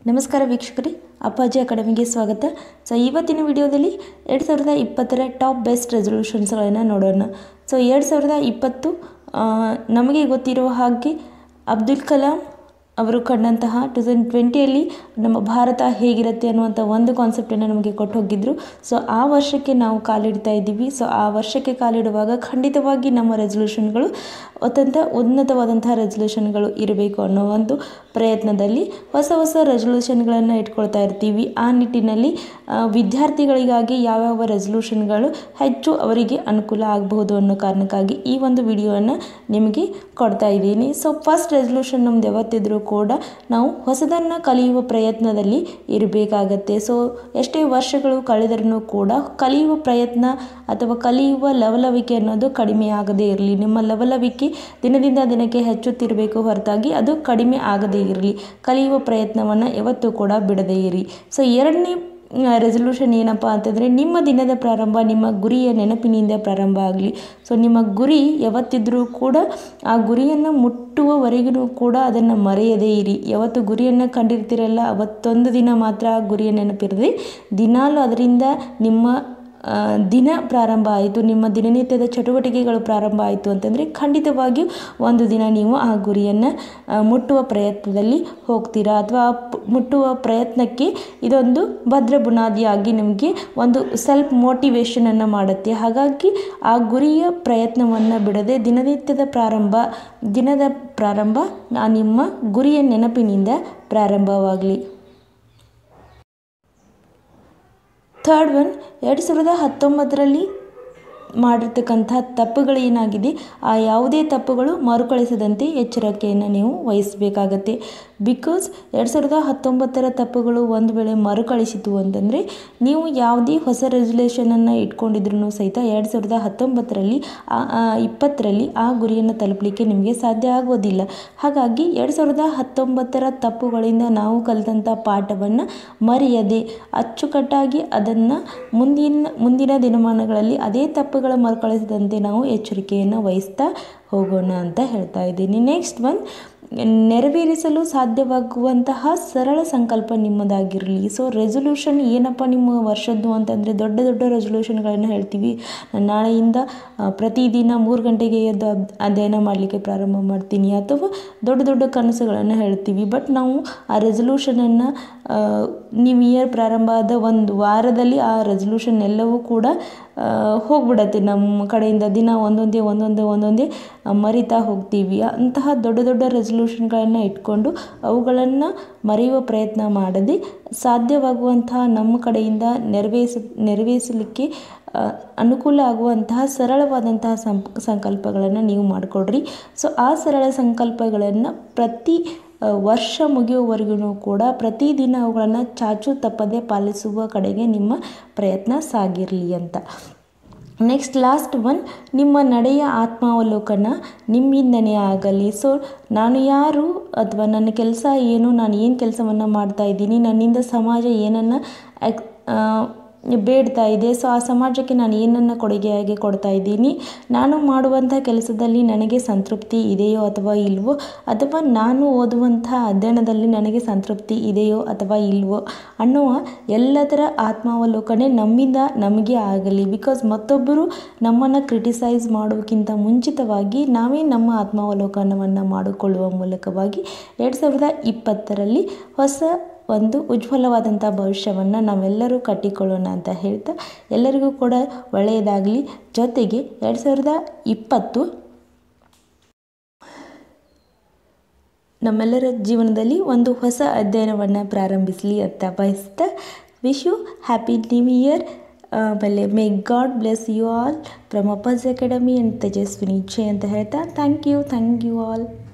ನಮಸ್ಕಾರ ವೀಕ್ಷಕರೇ ಅಪ್ಪಾಜಿ ಅಕಾಡೆಮಿಗೆ ಸ್ವಾಗತ ಸೊ ಇವತ್ತಿನ ವಿಡಿಯೋದಲ್ಲಿ ಎರಡು ಸಾವಿರದ ಇಪ್ಪತ್ತರ ಟಾಪ್ ಬೆಸ್ಟ್ ರೆಸೊಲ್ಯೂಷನ್ಸ್ಗಳನ್ನು ನೋಡೋಣ ಸೊ ಎರಡು ಸಾವಿರದ ಇಪ್ಪತ್ತು ಆ, ನಮಗೆ ಗೊತ್ತಿರುವ ಹಾಗೆ ಅಬ್ದುಲ್ ಕಲಾಂ ಅವರು ಕಂಡಂತಹ ಟು ತೌಸಂಡ್ ಟ್ವೆಂಟಿಯಲ್ಲಿ ನಮ್ಮ ಭಾರತ ಹೇಗಿರುತ್ತೆ ಅನ್ನುವಂಥ ಒಂದು ಕಾನ್ಸೆಪ್ಟನ್ನು ನಮಗೆ ಕೊಟ್ಟು ಹೋಗಿದ್ರು ಸೊ ಆ ವರ್ಷಕ್ಕೆ ನಾವು ಕಾಲಿಡ್ತಾ ಇದ್ದೀವಿ ಸೊ ಆ ವರ್ಷಕ್ಕೆ ಕಾಲಿಡುವಾಗ ಖಂಡಿತವಾಗಿ ನಮ್ಮ ರೆಸೊಲ್ಯೂಷನ್ಗಳು ಅತ್ಯಂತ ಉನ್ನತವಾದಂತಹ ರೆಸೊಲ್ಯೂಷನ್ಗಳು ಇರಬೇಕು ಅನ್ನೋ ಒಂದು ಪ್ರಯತ್ನದಲ್ಲಿ ಹೊಸ ಹೊಸ ರೆಸೊಲ್ಯೂಷನ್ಗಳನ್ನು ಇಟ್ಕೊಳ್ತಾ ಇರ್ತೀವಿ ಆ ನಿಟ್ಟಿನಲ್ಲಿ ಆ, ವಿದ್ಯಾರ್ಥಿಗಳಿಗಾಗಿ ಯಾವ್ಯಾವ ರೆಸೊಲ್ಯೂಷನ್ಗಳು ಹೆಚ್ಚು ಅವರಿಗೆ ಅನುಕೂಲ ಆಗಬಹುದು ಅನ್ನೋ ಕಾರಣಕ್ಕಾಗಿ ಈ ಒಂದು ವಿಡಿಯೋವನ್ನು ನಿಮಗೆ ಕೊಡ್ತಾ ಇದ್ದೀನಿ ಸೊ ಫಸ್ಟ್ ರೆಸೊಲ್ಯೂಷನ್ ನಮ್ದು ಯಾವತ್ತಿದ್ರೂ ಕೂಡ ನಾವು ಹೊಸದನ್ನು ಕಲಿಯುವ ಪ್ರಯತ್ನದಲ್ಲಿ ಇರಬೇಕಾಗತ್ತೆ ಸೊ ಎಷ್ಟೇ ವರ್ಷಗಳು ಕಳೆದರೂ ಕೂಡ ಕಲಿಯುವ ಪ್ರಯತ್ನ ಅಥವಾ ಕಲಿಯುವ ಲವಲವಿಕೆ ಅನ್ನೋದು ಕಡಿಮೆ ಆಗದೇ ಇರಲಿ ನಿಮ್ಮ ಲವಲವಿಕೆ ದಿನದಿಂದ ದಿನಕ್ಕೆ ಹೆಚ್ಚುತ್ತಿರಬೇಕು ಹೊರತಾಗಿ ಅದು ಕಡಿಮೆ ಆಗದೇ ಇರಲಿ ಕಲಿಯುವ ಪ್ರಯತ್ನವನ್ನು ಯಾವತ್ತೂ ಕೂಡ ಬಿಡದೇ ಇರಿ ಸೊ ಎರಡನೇ ರೆಸೊಲ್ಯೂಷನ್ ಏನಪ್ಪ ಅಂತಂದರೆ ನಿಮ್ಮ ದಿನದ ಪ್ರಾರಂಭ ನಿಮ್ಮ ಗುರಿಯ ನೆನಪಿನಿಂದ ಪ್ರಾರಂಭ ಆಗಲಿ ಸೊ ನಿಮ್ಮ ಗುರಿ ಯಾವತ್ತಿದ್ರೂ ಕೂಡ ಆ ಗುರಿಯನ್ನು ಮುಟ್ಟುವವರೆಗೂ ಕೂಡ ಅದನ್ನು ಮರೆಯದೇ ಇರಿ ಯಾವತ್ತು ಗುರಿಯನ್ನು ಕಂಡಿರ್ತೀರಲ್ಲ ಅವತ್ತೊಂದು ದಿನ ಮಾತ್ರ ಆ ಗುರಿಯ ನೆನಪಿರದೆ ದಿನಾಲೂ ಅದರಿಂದ ನಿಮ್ಮ ಆ, ದಿನ ಪ್ರಾರಂಭ ಆಯಿತು ನಿಮ್ಮ ದಿನನಿತ್ಯದ ಚಟುವಟಿಕೆಗಳು ಪ್ರಾರಂಭ ಆಯಿತು ಅಂತಂದರೆ ಖಂಡಿತವಾಗಿಯೂ ಒಂದು ದಿನ ನೀವು ಆ ಗುರಿಯನ್ನು ಆ, ಮುಟ್ಟುವ ಪ್ರಯತ್ನದಲ್ಲಿ ಹೋಗ್ತೀರಾ ಅಥವಾ ಆ ಪ್- ಮುಟ್ಟುವ ಪ್ರಯತ್ನಕ್ಕೆ ಇದೊಂದು ಭದ್ರ ಬುನಾದಿಯಾಗಿ ನಿಮಗೆ ಒಂದು ಸೆಲ್ಫ್ ಮೋಟಿವೇಶನನ್ನು ಮಾಡುತ್ತೆ ಹಾಗಾಗಿ ಆ ಗುರಿಯ ಪ್ರಯತ್ನವನ್ನು ಬಿಡದೆ ದಿನನಿತ್ಯದ ಪ್ರಾರಂಭ ದಿನದ ಪ್ರಾರಂಭ ಆ ನಿಮ್ಮ ಗುರಿಯ ನೆನಪಿನಿಂದ ಪ್ರಾರಂಭವಾಗಲಿ ಥರ್ಡ್ ಒನ್ ಎರಡು ಸಾವಿರದ ಹತ್ತೊಂಬತ್ತರಲ್ಲಿ ಮಾಡಿರ್ತಕ್ಕಂಥ ತಪ್ಪುಗಳೇನಾಗಿದೆ ಆ ಯಾವುದೇ ತಪ್ಪುಗಳು ಮರುಕಳಿಸದಂತೆ ಎಚ್ಚರಿಕೆಯನ್ನು ನೀವು ವಹಿಸಬೇಕಾಗತ್ತೆ ಬಿಕಾಸ್ ಎರಡು ಸಾವಿರದ ಹತ್ತೊಂಬತ್ತರ ತಪ್ಪುಗಳು ಒಂದು ವೇಳೆ ಮರುಕಳಿಸಿತು ಅಂತಂದರೆ ನೀವು ಯಾವುದೇ ಹೊಸ ರೆಸೊಲ್ಯೂಷನನ್ನು ಇಟ್ಕೊಂಡಿದ್ರು ಸಹಿತ ಎರಡು ಸಾವಿರದ ಹತ್ತೊಂಬತ್ತರಲ್ಲಿ ಆ ಆ ಇಪ್ಪತ್ತರಲ್ಲಿ ಆ ಗುರಿಯನ್ನು ತಲುಪಲಿಕ್ಕೆ ನಿಮಗೆ ಸಾಧ್ಯ ಆಗೋದಿಲ್ಲ ಹಾಗಾಗಿ ಎರಡು ಸಾವಿರದ ಹತ್ತೊಂಬತ್ತರ ತಪ್ಪುಗಳಿಂದ ನಾವು ಕಲಿತಂಥ ಪಾಠವನ್ನು ಮರೆಯದೆ ಅಚ್ಚುಕಟ್ಟಾಗಿ ಅದನ್ನು ಮುಂದಿನ ಮುಂದಿನ ದಿನಮಾನಗಳಲ್ಲಿ ಅದೇ ತಪ್ಪುಗಳ ಮರುಕಳಿಸದಂತೆ ನಾವು ಎಚ್ಚರಿಕೆಯನ್ನು ವಹಿಸ್ತಾ ಹೋಗೋಣ ಅಂತ ಹೇಳ್ತಾ ಇದ್ದೀನಿ ನೆಕ್ಸ್ಟ್ ಒನ್ ನೆರವೇರಿಸಲು ಸಾಧ್ಯವಾಗುವಂತಹ ಸರಳ ಸಂಕಲ್ಪ ನಿಮ್ಮದಾಗಿರಲಿ ಸೊ ರೆಸೊಲ್ಯೂಷನ್ ಏನಪ್ಪ ನಿಮ್ಮ ವರ್ಷದ್ದು ಅಂತಂದರೆ ದೊಡ್ಡ ದೊಡ್ಡ ರೆಸೊಲ್ಯೂಷನ್ಗಳನ್ನು ಹೇಳ್ತೀವಿ ನಾನು ನಾಳೆಯಿಂದ ಆ, ಪ್ರತಿದಿನ ಮೂರು ಗಂಟೆಗೆ ಎದ್ದು ಅದ್- ಅಧ್ಯಯನ ಮಾಡಲಿಕ್ಕೆ ಪ್ರಾರಂಭ ಮಾಡ್ತೀನಿ ಅಥವಾ ದೊಡ್ಡ ದೊಡ್ಡ ಕನಸುಗಳನ್ನು ಹೇಳ್ತೀವಿ ಬಟ್ ನಾವು ಆ ರೆಸೊಲ್ಯೂಷನನ್ನು ನ್ಯೂ ಇಯರ್ ಪ್ರಾರಂಭ ಆದ ಒಂದು ವಾರದಲ್ಲಿ ಆ ರೆಸೊಲ್ಯೂಷನ್ ಎಲ್ಲವೂ ಕೂಡ ಆ, ಹೋಗ್ಬಿಡತ್ತೆ ನಮ್ಮ ಕಡೆಯಿಂದ ದಿನ ಒಂದೊಂದೇ ಒಂದೊಂದೇ ಒಂದೊಂದೇ ಆ, ಮರಿತಾ ಹೋಗ್ತೀವಿ ಅಂತಹ ದೊಡ್ಡ ದೊಡ್ಡ ರೆಸೊಲ್ಯೂಷನ್ಗಳನ್ನು ಇಟ್ಕೊಂಡು ಅವುಗಳನ್ನು ಮರೆಯುವ ಪ್ರಯತ್ನ ಮಾಡದೆ ಸಾಧ್ಯವಾಗುವಂತಹ ನಮ್ಮ ಕಡೆಯಿಂದ ನೆರವೇರಿಸ ನೆರವೇರಿಸಲಿಕ್ಕೆ ಆ, ಅನುಕೂಲ ಆಗುವಂತಹ ಸರಳವಾದಂತಹ ಸಂಪ್ ಸಂಕಲ್ಪಗಳನ್ನು ನೀವು ಮಾಡಿಕೊಡ್ರಿ ಸೊ ಆ ಸರಳ ಸಂಕಲ್ಪಗಳನ್ನು ಪ್ರತಿ ಆ, ವರ್ಷ ಮುಗಿಯುವವರೆಗೂ ಕೂಡ ಪ್ರತಿದಿನ ಅವುಗಳನ್ನು ಚಾಚು ತಪ್ಪದೆ ಪಾಲಿಸುವ ಕಡೆಗೆ ನಿಮ್ಮ ಪ್ರಯತ್ನ ಸಾಗಿರಲಿ ಅಂತ ನೆಕ್ಸ್ಟ್ ಲಾಸ್ಟ್ ಒನ್ ನಿಮ್ಮ ನಡೆಯ ಆತ್ಮಾವಲೋಕನ ನಿಮ್ಮಿಂದನೇ ಆಗಲಿ ಸೊ ನಾನು ಯಾರು ಅಥವಾ ನನ್ನ ಕೆಲಸ ಏನು ನಾನು ಏನು ಕೆಲಸವನ್ನು ಮಾಡ್ತಾ ಇದ್ದೀನಿ ನನ್ನಿಂದ ಸಮಾಜ ಏನನ್ನು ಎಕ್- ಆ, ಬೇಡ್ತಾ ಇದೆ ಸೊ ಆ ಸಮಾಜಕ್ಕೆ ನಾನು ಏನನ್ನು ಕೊಡುಗೆಯಾಗಿ ಕೊಡ್ತಾ ಇದ್ದೀನಿ ನಾನು ಮಾಡುವಂಥ ಕೆಲಸದಲ್ಲಿ ನನಗೆ ಸಂತೃಪ್ತಿ ಇದೆಯೋ ಅಥವಾ ಇಲ್ವೋ ಅಥವಾ ನಾನು ಓದುವಂಥ ಅಧ್ಯಯನದಲ್ಲಿ ನನಗೆ ಸಂತೃಪ್ತಿ ಇದೆಯೋ ಅಥವಾ ಇಲ್ವೋ ಅನ್ನುವ ಎಲ್ಲದರ ಆತ್ಮಾವಲೋಕನೆ ನಮ್ಮಿಂದ ನಮಗೆ ಆಗಲಿ ಬಿಕಾಸ್ ಮತ್ತೊಬ್ಬರು ನಮ್ಮನ್ನು ಕ್ರಿಟಿಸೈಸ್ ಮಾಡೋಕ್ಕಿಂತ ಮುಂಚಿತವಾಗಿ ನಾವೇ ನಮ್ಮ ಆತ್ಮಾವಲೋಕನವನ್ನು ಮಾಡಿಕೊಳ್ಳುವ ಮೂಲಕವಾಗಿ ಎರಡು ಸಾವಿರದ ಇಪ್ಪತ್ತರಲ್ಲಿ ಹೊಸ ಒಂದು ಉಜ್ವಲವಾದಂಥ ಭವಿಷ್ಯವನ್ನು ನಾವೆಲ್ಲರೂ ಕಟ್ಟಿಕೊಳ್ಳೋಣ ಅಂತ ಹೇಳ್ತಾ ಎಲ್ಲರಿಗೂ ಕೂಡ ಒಳ್ಳೆಯದಾಗಲಿ ಜೊತೆಗೆ ಎರಡು ಸಾವಿರದ ಇಪ್ಪತ್ತು ನಮ್ಮೆಲ್ಲರ ಜೀವನದಲ್ಲಿ ಒಂದು ಹೊಸ ಅಧ್ಯಯನವನ್ನು ಪ್ರಾರಂಭಿಸಲಿ ಅಂತ ಬಯಸ್ತಾ wish you happy new year ಆಮೇಲೆ may God bless you all from Appas academy and Tejaswini J ಅಂತ ಹೇಳ್ತಾ thank you thank you all